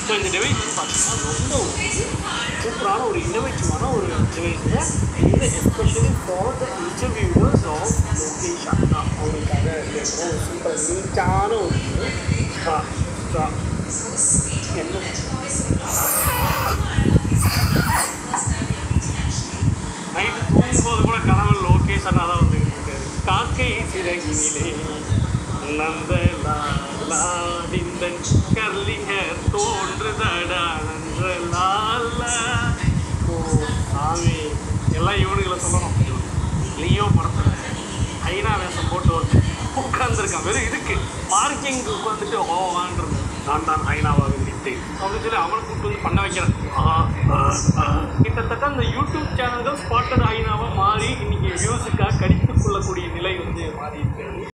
So இந்த device பார்த்தீங்கன்னா ரொம்ப ஒரு சூப்பரான ஒரு இன்னோவேட்டிவான ஒரு டிவைஸுங்க இந்த especially for the interviewers of Lokesh அண்ணா அவருக்காக இருக்கிற ஒரு சூப்பர் நீட்டான ஒரு ஸ்ட்ரா ஸ்ட்ரா என்ன நைட்டு தூங்கும்போது கூட கனவு லோகேஷ் அண்ணா தான் வந்து இருக்காரு காக்கை சிறகினிலே நந்த லாடிந்தன் கர்லி ஹேர் தோன்றுதடா நன்ற லால ஓ சாமி எல்லாம் இவனுங்களை சொல்லணும் லியோ படத்தில் ஐநா வேஷம் போட்டு வந்து உட்காந்துருக்கான் வெறும் இதுக்கு மார்க்கிங்க்கு உட்காந்துட்டு ஓவான்றது நான் தான் ஐநாவாக விட்டேன் அப்படின்னு சொல்லி அவனை கூப்பிட்டு வந்து பண்ண வைக்கிறேன் ஆ, ஆ, ஆ. கிட்டத்தட்ட அந்த யூடியூப் சேனல்கள் ஸ்பாட்டட் ஐநாவாக மாறி இன்னைக்கு வியூஸுக்காக கடித்துக் கொள்ளக்கூடிய நிலை வந்து மாறி இருக்கிறது